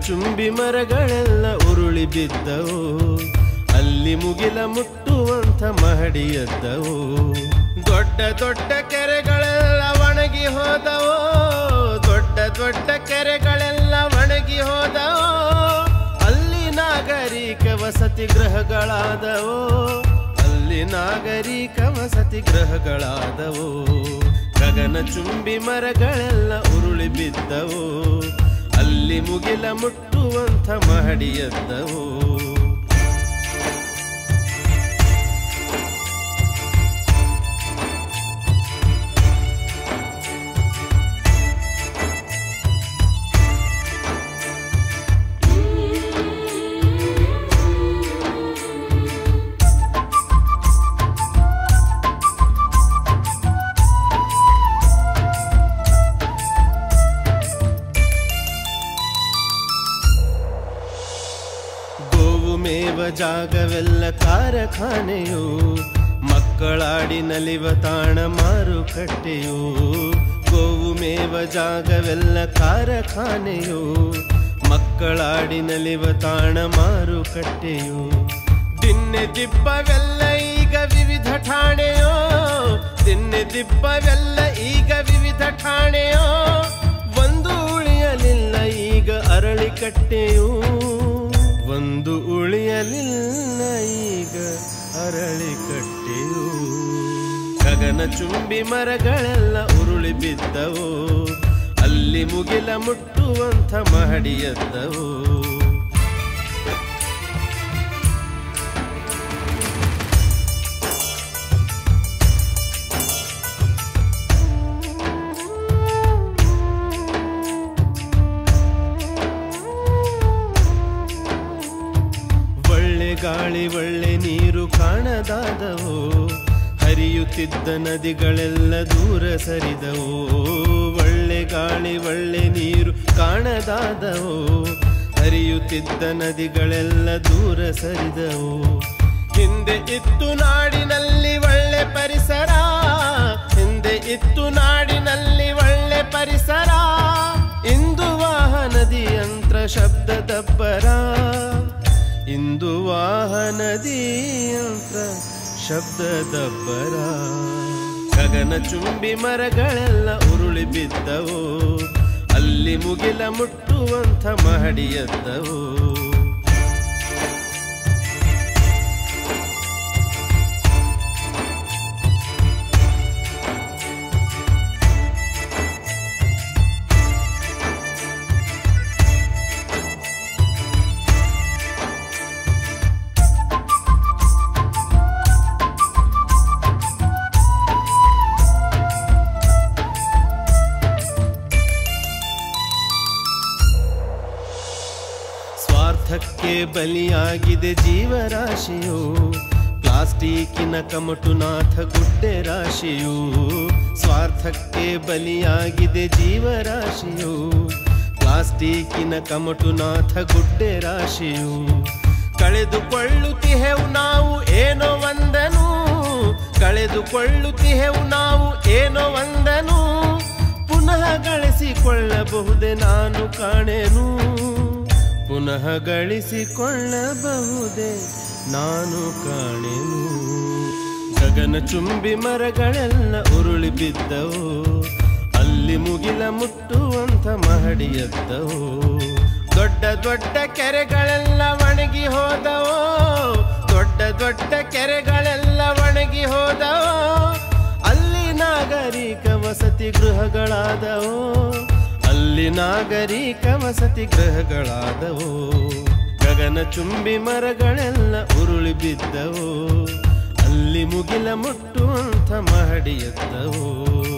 ಚುಂಬಿ ಮರಗಳೆಲ್ಲ ಉರುಳಿ ಬಿದ್ದವು ಅಲ್ಲಿ ಮುಗಿಲ ಮುಟ್ಟುವಂಥ ಮಹಡಿ ಎದ್ದವು ದೊಡ್ಡ ದೊಡ್ಡ ಕೆರೆಗಳೆಲ್ಲ ಒಣಗಿ ಹೋದವು ದೊಡ್ಡ ದೊಡ್ಡ ಕೆರೆಗಳೆಲ್ಲ ಒಣಗಿ ಹೋದವು ಅಲ್ಲಿ ನಾಗರಿಕ ವಸತಿ ಗೃಹಗಳಾದವು ಅಲ್ಲಿ ನಾಗರಿಕ ವಸತಿ ಗೃಹಗಳಾದವು ಗಗನ ಚುಂಬಿ ಮರಗಳೆಲ್ಲ ಉರುಳಿ ಬಿದ್ದವು ಅಲ್ಲಿ ಮುಗಿಲ ಮುಟ್ಟುವಂಥ ಮಹಡಿ ಎದ್ದವು ಗೋವು ಮೇವ ಜಾಗವೆಲ್ಲ ಕಾರ್ಖಾನೆಯು ಮಕ್ಕಳಾಡಿ ನಲಿವ ತಾಣ ಮಾರುಕಟ್ಟೆಯು ಗೋವು ಮೇವ ಜಾಗವೆಲ್ಲ ಕಾರ್ಖಾನೆಯು ಮಕ್ಕಳಾಡಿ ನಲಿವ ತಾಣ ಮಾರುಕಟ್ಟೆಯು ದಿನ್ನೆ ದಿಬ್ಬವೆಲ್ಲ ಈಗ ವಿವಿಧ ಠಾಣೆಯೋ ದಿನ್ನೆ ದಿಬ್ಬವೆಲ್ಲ ಈಗ ವಿವಿಧ ಠಾಣೆಯೋ ಒಂದು ಉಳಿಯಲಿಲ್ಲ ಈಗ ಅರಳಿಕಟ್ಟೆಯು ಒಂದು ಉಳಿಯಲಿಲ್ಲ ಈಗ ಅರಳಿಕಟ್ಟೆಯು ಗಗನ ಚುಂಬಿ ಮರಗಳೆಲ್ಲ ಉರುಳಿ ಬಿದ್ದವು ಅಲ್ಲಿ ಮುಗಿಲ ಮುಟ್ಟುವಂಥ ಮಹಡಿ ಎದ್ದವು ಒಳ್ಳೆ ಗಾಳಿ ಒಳ್ಳೆ ನೀರು ಕಾಣದಾದವು ಹರಿಯುತ್ತಿದ್ದ ನದಿಗಳೆಲ್ಲ ದೂರ ಸರಿದವು ಒಳ್ಳೆ ಗಾಳಿ ಒಳ್ಳೆ ನೀರು ಕಾಣದಾದವು ಹರಿಯುತ್ತಿದ್ದ ನದಿಗಳೆಲ್ಲ ದೂರ ಸರಿದವು ಹಿಂದೆ ಇತ್ತು ನಾಡಿನಲ್ಲಿ ಒಳ್ಳೆ ಪರಿಸರ ಹಿಂದೆ ಇತ್ತು ನಾಡಿನಲ್ಲಿ ಒಳ್ಳೆ ಪರಿಸರ ಇಂದು ವಾಹನದಿ ಯಂತ್ರ ಶಬ್ದ ದಬ್ಬರ ಇಂದು ವಾಹನದಿ ಯಂತ್ರ ಶಬ್ದ ದಬ್ಬರ ಗಗನ ಚುಂಬಿ ಮರಗಳೆಲ್ಲ ಉರುಳಿ ಬಿದ್ದವು ಅಲ್ಲಿ ಮುಗಿಲ ಮುಟ್ಟುವಂಥ ಮಹಡಿ ಎದ್ದವು ಸ್ವಾರ್ಥಕ್ಕೆ ಬಲಿಯಾಗಿದೆ ಜೀವರಾಶಿಯು ಪ್ಲಾಸ್ಟಿಕ್ಕಿನ ಕಮಟುನಾಥ ಗುಡ್ಡೆ ರಾಶಿಯು ಸ್ವಾರ್ಥಕ್ಕೆ ಬಲಿಯಾಗಿದೆ ಜೀವರಾಶಿಯು ಪ್ಲಾಸ್ಟಿಕ್ಕಿನ ಕಮಟುನಾಥ ಗುಡ್ಡೆ ರಾಶಿಯು ಕಳೆದುಕೊಳ್ಳುತ್ತಿಹೆವು ನಾವು ಏನೋ ಒಂದನು ಕಳೆದುಕೊಳ್ಳುತ್ತಿಹೆವು ನಾವು ಏನೋ ಒಂದನು ಪುನಃ ಗಳಿಸಿಕೊಳ್ಳಬಹುದೇ ನಾನು ಕಾಣೆನು ಪುನಃ ಗಳಿಸಿಕೊಳ್ಳಬಹುದೇ ನಾನು ಕಾಣೆನು ಗಗನ ಚುಂಬಿ ಮರಗಳೆಲ್ಲ ಉರುಳಿ ಬಿದ್ದವು ಅಲ್ಲಿ ಮುಗಿಲ ಮುಟ್ಟುವಂಥ ಮಹಡಿ ಎದ್ದವು ದೊಡ್ಡ ದೊಡ್ಡ ಕೆರೆಗಳೆಲ್ಲ ಒಣಗಿ ಹೋದವು ದೊಡ್ಡ ದೊಡ್ಡ ಕೆರೆಗಳೆಲ್ಲ ಒಣಗಿ ಹೋದವು ಅಲ್ಲಿ ನಾಗರಿಕ ವಸತಿ ಗೃಹಗಳಾದವು ಅಲ್ಲಿ ನಾಗರಿಕ ವಸತಿ ಗೃಹಗಳಾದವು ಗಗನ ಚುಂಬಿ ಮರಗಳೆಲ್ಲ ಉರುಳಿ ಬಿದ್ದವು ಅಲ್ಲಿ ಮುಗಿಲ ಮುಟ್ಟುವಂಥ ಮಹಡಿ ಎದ್ದವು